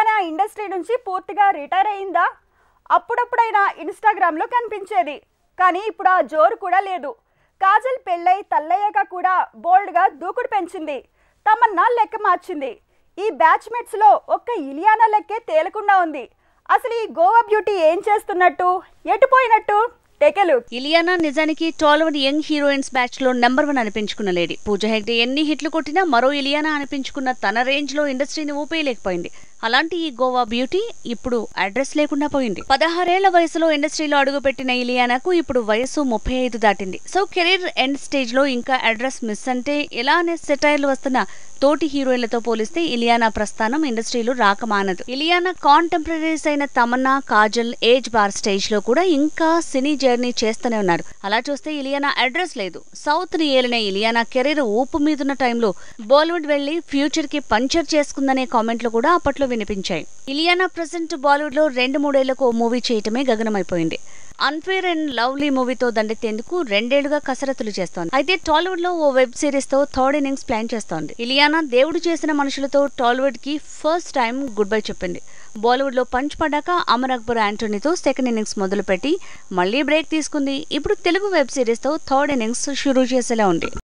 Ileana industry నుంచి పూర్తిగా retire అయిందా అప్పుడప్పుడైనా ఇన్స్టాగ్రామ్లో కనిపించేది కానీ ఇప్పుడు ఆ జోరు కూడా లేదు కాజల్ పెళ్ళై తల్లయ్యాక కూడా బోల్డ్గా దూకుడు పెంచింది తమన్నా లెక్క మార్చింది ఈ బ్యాచ్మేట్స్లో ఒక్క ఇలియానా లెక్కే తేలకుండా ఉంది అసలు ఈ గోవా బ్యూటీ ఏం చేస్తున్నట్టు ఎటుపోయినట్టు టెకెలు ఇలియానా నిజానికి టాలీవుడ్ యంగ్ హీరోయిన్స్ బ్యాచ్ లో నెంబర్ వన్ అనిపించుకున్న లేడీ పూజ హెగ్డే ఎన్ని హిట్లు కొట్టినా మరో ఇలియానా అనిపించుకున్న తన రేంజ్ లో ఇండస్ట్రీని ఊపేయలేకపోయింది అలాంటి ఈ గోవా బ్యూటీ ఇప్పుడు అడ్రస్ లేకుండా పోయింది పదహారేళ్ల వయసులో ఇండస్ట్రీలో అడుగుపెట్టిన ఇలియానాకు ఇప్పుడు వయసు ముప్పై ఐదు దాటింది సో కెరీర్ ఎండ్ స్టేజ్ లో ఇంకా అడ్రస్ మిస్ అంటే ఎలా అనే సెటైర్లు వస్తున్న తోటి హీరోయిన్లతో పోలిస్తే ఇలియానా ప్రస్థానం ఇండస్ట్రీలో రాకమానదు ఇలియానా కాంటెంపరీస్ అయిన Tamannaah Kajal age bar stage లో కూడా ఇంకా సినీ జర్నీ చేస్తూనే ఉన్నారు అలా చూస్తే ఇలియానా అడ్రస్ లేదు సౌత్ ని ఏలిన ఇలియానా కెరీర్ ఊపు మీదున్న టైంలో బాలీవుడ్ వెళ్లి ఫ్యూచర్ కి పంచర్ చేసుకుందనే కామెంట్లు కూడా అప్పట్లో వినిపించాయి ఇలియానా ప్రజెంట్ బాలీవుడ్ లో రెండు మూడేళ్లకు ఓ మూవీ చేయటమే గగనమైపోయింది అన్ఫేర్ అండ్ లవ్లీ మూవీతో దండెత్తేందుకు రెండేళ్లుగా కసరత్తులు చేస్తోంది అయితే టాలీవుడ్ లో ఓ వెబ్ సిరీస్ తో థర్డ్ ఇన్నింగ్స్ ప్లాన్ చేస్తోంది ఇలియానా దేవుడు చేసిన మనుషులతో టాలీవుడ్ కి ఫస్ట్ టైం గుడ్ బై చెప్పింది బాలీవుడ్ లో పంచ్ పడ్డాక అమర్ అక్బర్ యాంటోనీతో సెకండ్ ఇన్నింగ్స్ మొదలుపెట్టి మళ్లీ బ్రేక్ తీసుకుంది ఇప్పుడు తెలుగు వెబ్ సిరీస్ తో థర్డ్ ఇన్నింగ్స్ షురూ చేసేలా ఉంది